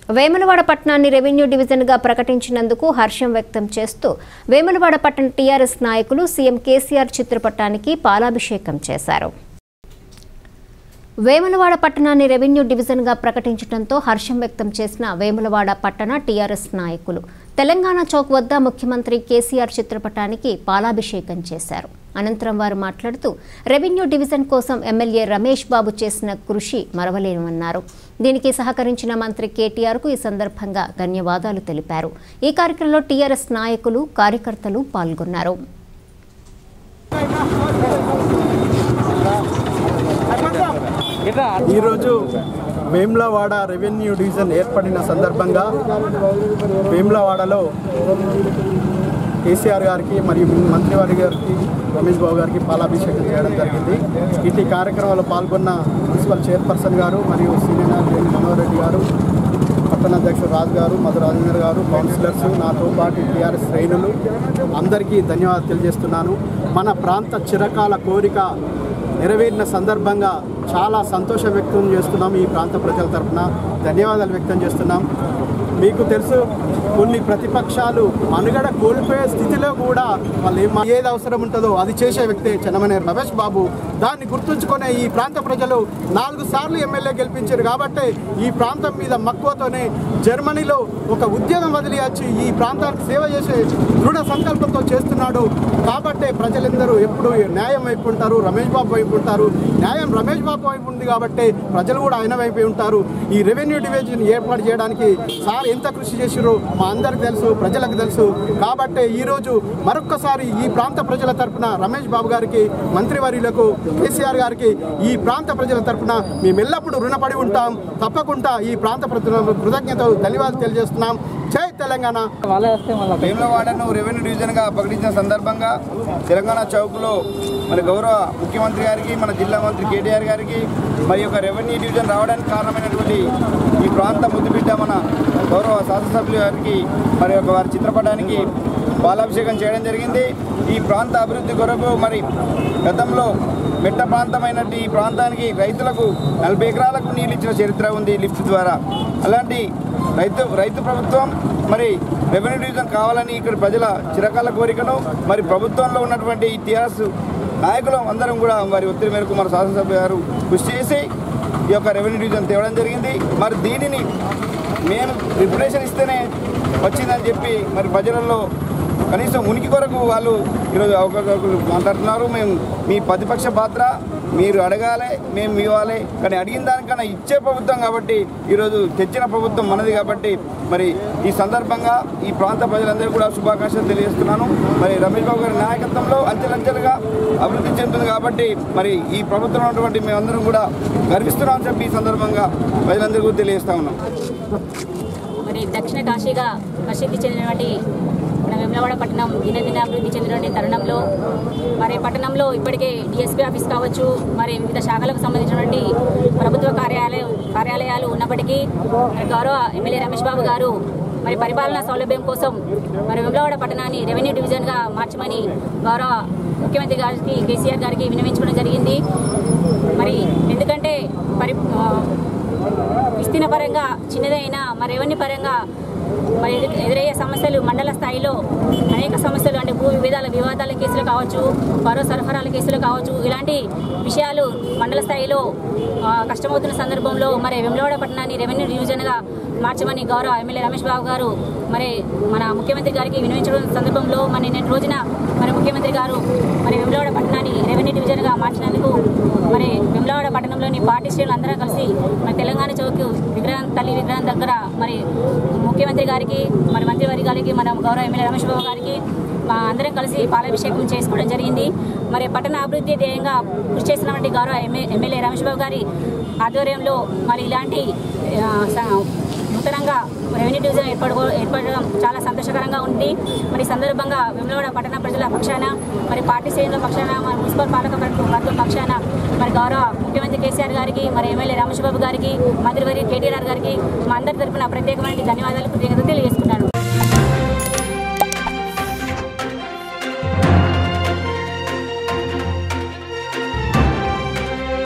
వేములవాడ పట్టణాన్ని రెవెన్యూ డివిజన్గా ప్రకటించినందుకు హర్షం వ్యక్తం చేస్తూ వేములవాడ పట్టణ టీఆర్ఎస్ నాయకులు సీఎం కేసీఆర్ చిత్రపటానికి పాలాభిషేకం చేశారు వేములవాడ పట్టణాన్ని రెవెన్యూ డివిజన్గా ప్రకటించడంతో హర్షం వ్యక్తం చేసిన వేములవాడ పట్టణ టీఆర్ఎస్ నాయకులు తెలంగాణ చౌక్ వద్ద ముఖ్యమంత్రి కేసీఆర్ చిత్రపటానికి పాలాభిషేకం చేశారు అనంతరం వారు మాట్లాడుతూ రెవెన్యూ డివిజన్ కోసం ఎమ్మెల్యే రమేష్ బాబు చేసిన కృషి మరవలేమన్నారు దీనికి సహకరించిన మంత్రి కేటీఆర్కు ఈ సందర్భంగా ధన్యవాదాలు తెలిపారు ఈ కార్యక్రమంలో టీఆర్ఎస్ నాయకులు కార్యకర్తలు పాల్గొన్నారు ఈరోజు వేములవాడ రెవెన్యూ డివిజన్ ఏర్పడిన సందర్భంగా వేములవాడలో కేసీఆర్ గారికి మరియు మంత్రివారి గారికి రమేష్ బాబు గారికి పాలాభిషేకం చేయడం జరిగింది ఇటు కార్యక్రమంలో పాల్గొన్న మున్సిపల్ చైర్పర్సన్ గారు మరియు సీనియర్ నాయకులు మనోహర్ రెడ్డి గారు పట్టణ అధ్యక్షుడు రాజు గారు మధు రాజేందర్ గారు కౌన్సిలర్స్ నాతో పాటు టీఆర్ఎస్ శ్రేణులు అందరికీ ధన్యవాదాలు తెలియజేస్తున్నాను మన ప్రాంత చిరకాల కోరిక నెరవేరిన సందర్భంగా చాలా సంతోషం వ్యక్తం చేస్తున్నాం ఈ ప్రాంత ప్రజల తరఫున ధన్యవాదాలు వ్యక్తం చేస్తున్నాం మీకు తెలుసు కొన్ని ప్రతిపక్షాలు మనుగడ కోల్పోయే స్థితిలో కూడా వాళ్ళు ఏం ఏది అవసరం ఉంటుందో అది చేసే వ్యక్తే చెన్నమనేరు రమేష్ బాబు దాన్ని గుర్తుంచుకునే ఈ ప్రాంత ప్రజలు నాలుగు సార్లు ఎమ్మెల్యే గెలిపించారు కాబట్టి ఈ ప్రాంతం మీద మక్కువతోనే జర్మనీలో ఒక ఉద్యోగం వదిలి వచ్చి ఈ ప్రాంతానికి సేవ చేసే దృఢ సంకల్పంతో చేస్తున్నాడు కాబట్టే ప్రజలందరూ ఎప్పుడు న్యాయం వైపు ఉంటారు రమేష్ బాబు వైపు ఉంటారు న్యాయం రమేష్ బాబు వైపు ఉంది కాబట్టి ప్రజలు కూడా ఆయన వైపు ఉంటారు ఈ రెవెన్యూ డివిజన్ ఏర్పాటు చేయడానికి సార్ ఎంత కృషి చేసిరో మా అందరికి తెలుసు ప్రజలకు తెలుసు కాబట్టి ఈరోజు మరొక్కసారి ఈ ప్రాంత ప్రజల తరపున రమేష్ బాబు గారికి మంత్రివర్యులకు కేసీఆర్ గారికి ఈ ప్రాంత ప్రజల తరపున మేము ఎల్లప్పుడూ రుణపడి ఉంటాం తప్పకుండా ఈ ప్రాంత ప్రజలకు కృతజ్ఞతలు ధన్యవాదాలు తెలియజేస్తున్నాం జై తెలంగాణ వేములవాడను రెవెన్యూ డివిజన్గా ప్రకటించిన సందర్భంగా తెలంగాణ చౌక్లో మన గౌరవ ముఖ్యమంత్రి గారికి మన జిల్లా మంత్రి కేటీఆర్ గారికి మరి యొక్క రెవెన్యూ డివిజన్ రావడానికి కారణమైనటువంటి ఈ ప్రాంత ముద్దుబిడ్డ మన గౌరవ శాసనసభ్యులు గారికి మరి యొక్క వారి చిత్రపటానికి పాలాభిషేకం చేయడం జరిగింది ఈ ప్రాంత అభివృద్ధి కొరకు మరి గతంలో మెట్ట ప్రాంతమైనట్టు ఈ ప్రాంతానికి రైతులకు నలభై ఎకరాలకు నీళ్ళు ఇచ్చిన చరిత్ర ఉంది లిఫ్ట్ ద్వారా అలాంటి రైతు రైతు ప్రభుత్వం మరి రెవెన్యూ డివిజన్ కావాలని ఇక్కడ ప్రజల చిరకాల కోరికను మరి ప్రభుత్వంలో ఉన్నటువంటి ఈ టీఆర్ఎస్ నాయకులు అందరం కూడా వారి ఒత్తిడి మేరకు మన శాసనసభ్య గారు కృషి చేసి ఈ యొక్క రెవెన్యూ డివిజన్ తేవడం జరిగింది మరి దీనిని మేము రిప్యుటేషన్ ఇస్తేనే వచ్చిందని చెప్పి మరి ప్రజలలో కనీసం ఉనికి కొరకు వాళ్ళు ఈరోజు అవకాశాలు మాట్లాడుతున్నారు మేము మీ ప్రతిపక్ష పాత్ర మీరు అడగాలి మేము ఇవ్వాలి కానీ అడిగిన దానికన్నా ఇచ్చే ప్రభుత్వం కాబట్టి ఈరోజు తెచ్చిన ప్రభుత్వం మనది కాబట్టి మరి ఈ సందర్భంగా ఈ ప్రాంత ప్రజలందరూ కూడా శుభాకాంక్షలు తెలియజేస్తున్నాను మరి రమేష్ బాబు గారి నాయకత్వంలో అంచెలంచెలుగా అభివృద్ధి చెందుతుంది కాబట్టి మరి ఈ ప్రభుత్వం ఉన్నటువంటి మేమందరం కూడా గర్విస్తున్నామని చెప్పి ఈ సందర్భంగా ప్రజలందరికీ తెలియజేస్తా ఉన్నాం మరి దక్షిణ కాశీగా ప్రసిద్ధి చెందినటువంటి మన వెమ్లవాడ పట్టణం దినదిన అభివృద్ధి చెందినటువంటి తరుణంలో మరి పట్టణంలో ఇప్పటికే డిఎస్పీ ఆఫీస్ కావచ్చు మరి వివిధ శాఖలకు సంబంధించినటువంటి ప్రభుత్వ కార్యాలయం కార్యాలయాలు ఉన్నప్పటికీ మరి గౌరవ ఎమ్మెల్యే రమేష్ బాబు గారు మరి పరిపాలనా సౌలభ్యం కోసం మరి వెమ్లవాడ పట్టణాన్ని రెవెన్యూ డివిజన్గా మార్చమని గౌరవ ముఖ్యమంత్రి గారికి కేసీఆర్ గారికి విన్నవించుకోవడం జరిగింది మరి ఎందుకంటే పరి ఆ, విస్తీర్ణ పరంగా చిన్నదైనా మరి రెవెన్యూ పరంగా మరి ఎదు- ఎదురయ్యే సమస్యలు మండల స్థాయిలో అనేక సమస్యలు అంటే భూ విభేదాల వివాదాల కేసులు కావచ్చు పరో సరఫరాల కేసులు కావచ్చు ఇలాంటి విషయాలు మండల స్థాయిలో ఆ, కష్టమవుతున్న సందర్భంలో మరి వెమ్లవాడ పట్టణాన్ని రెవెన్యూ డివిజన్గా మార్చమని గౌరవ ఎమ్మెల్యే రమేష్ బాబు గారు మరి మన ముఖ్యమంత్రి గారికి వినియోగించడం సందర్భంలో మరి నిన్నటి రోజున మరి ముఖ్యమంత్రి గారు మరి వెమ్లవాడ పట్టణాన్ని రెవెన్యూ డివిజన్గా మార్చినందుకు మరి వెమ్లవాడ పట్టణంలోని పార్టీ శ్రేణులు అందరం కలిసి మరి తెలంగాణ చౌక్ విగ్రహం తల్లి విగ్రహం దగ్గర మరి ముఖ్యమంత్రి గారికి మరి మంత్రివారి గారికి మన గౌరవ ఎమ్మెల్యే రమేష్ బాబు గారికి మా అందరం కలిసి పాలాభిషేకం చేసుకోవడం జరిగింది మరి పట్టణ అభివృద్ధి ధ్యేయంగా కృషి చేసినటువంటి గౌరవ ఎమ్మె- ఎమ్మెల్యే రమేష్ బాబు గారి ఆధ్వర్యంలో మరి ఇలాంటి ఆ, స- నూతనంగా రెవెన్యూ డివిజన్ ఏర్పడు ఏర్పడడం చాలా సంతోషకరంగా ఉంది మరి ఈ సందర్భంగా వెమ్లవాడ పట్టణ ప్రజల పక్షాన మరి పార్టీ శ్రేణుల పక్షాన మరి మున్సిపల్ పాలక వర్గ- వర్గం పక్షాన మరి గౌరవ ముఖ్యమంత్రి కేసీఆర్ గారికి మరి ఎమ్మెల్యే రమేష్ బాబు గారికి మంత్రివర్య కేటీఆర్ గారికి మా అందరి తరపున ప్రత్యేకమైన ధన్యవాదాలు కృతజ్ఞతలు తెలియజేస్తున్నాను